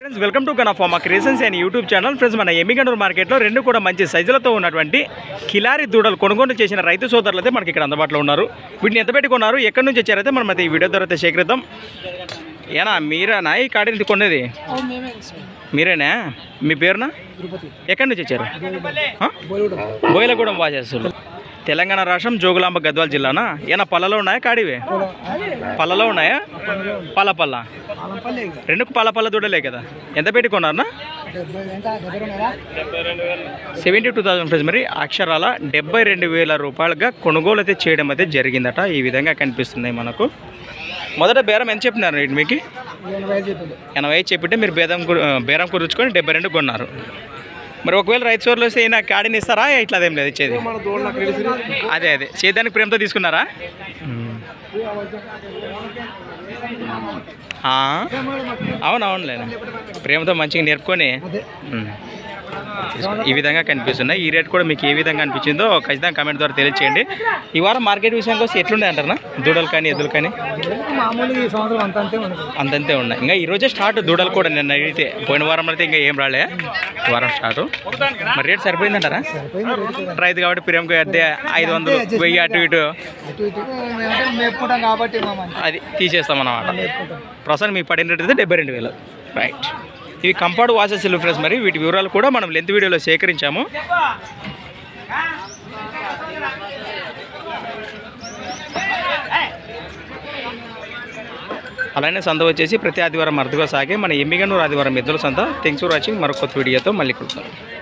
Friends welcome to గనఫా మా creations and YouTube channel friends మన ఎమ్మిగండూరు మార్కెట్లో రెండు కూడా మంచి సైజులతో ఉన్నటువంటి కిలారి దూడలు కొనుగోలు చేసిన రైతు సోదరులు అయితే మనకి ఇక్కడ అందుబాటులో ఉన్నారు వీటిని ఎంత పెట్టుకున్నారు ఎక్కడి నుంచి వచ్చారైతే మనం అయితే ఈ వీడియో ద్వారా అయితే సేకరిద్దాం ఏనా మీరేనా ఈ కాడిని కొనేది మీరేనా మీ పేరునా ఎక్కడి నుంచి వచ్చారు ఆ? బోయిలగూడెం వాచేస్తులు తెలంగాణ రాష్ట్రం జోగులాంబ గద్వాల జిల్లానా ఏనా పళ్ళలో ఉన్నాయా కాడివి పళ్ళలో ఉన్నాయా పల్ల పల్ల రెండు పల్ల పల్ల దూడలే కదా ఎంత పెట్టుకున్నారనా సెవెంటీ టూ థౌసండ్ ఫ్రెండ్స్ మరి అక్షరాల డెబ్బై రెండు వేల రూపాయలుగా కొనుగోలు అయితే చేయడం అయితే జరిగిందట ఈ విధంగా కనిపిస్తున్నాయి మనకు మొదట బేరం ఎంత చెప్పినారు రేటు మీకు ఎనభై ఐదు చెప్పింటే మీరు బేదం కు- బేరం కుదుర్చుకొని డెబ్బై రెండు కొన్నారు మరి ఒకవేళ రైతు సోర్లు వస్తే ఈయన కాడిని ఇస్తారా ఇట్లా అదేం లేదు ఇచ్చేది అదే అదే చేద్దానికి ప్రేమతో తీసుకున్నారా ఆ? అవును అవునులే ప్రేమతో మంచిగా నేర్పుకొని ఉమ్. ఈ విధంగా కనిపిస్తున్నాయి ఈ రేట్ కూడా మీకు ఏ విధంగా అనిపించిందో ఖచ్చితంగా కామెంట్ ద్వారా తెలియచేయండి ఈ వారం మార్కెట్ విషయానికి వస్తే ఎట్లున్నాయి అంటారా దూడలు కానీ ఎద్దులు కానీ మామూలుగా ఈ సంవత్సరం అంత అంతే ఉండదు అంతంతే ఉన్నాయి ఇంకా ఈ రోజే స్టార్ట్ దూడలు కూడా నిన్న అడిగితే పోయిన వారం అయితే ఇంకా ఏం రాలే ఈ వారం స్టార్ట్ మరి రేట్ సరిపోయిందంటారా సరిపోయింది రేటు కూడా. రైతు కాబట్టి ప్రేమకు అయితే ఐదు వందలు వెయ్యి అటు ఇటు అటు ఇటు మేమంటే మేపుకుంటాం కాబట్టి మా మంచి అది తీసేస్తాం అన్నమాట మేపుకుంటాం ప్రస్తుతం మీకు పడిన రేట్ అయితే డెబ్బై రెండు వేలు రైట్ ఇవి కంపౌండ్ వాచెస్ ఫ్రెండ్స్ మరి వీటి వివరాలు కూడా మనం లెంత్ వీడియోలో సేకరించాము అలానే సంత వచ్చేసి ప్రతి ఆదివారం అరుదుగా సాగే మన ఎమ్మిగనూరు ఆదివారం ఎద్దుల సంత థ్యాంక్స్ ఫర్ వాచింగ్ మరొక కొత్త వీడియోతో మళ్ళీ కలుద్దాం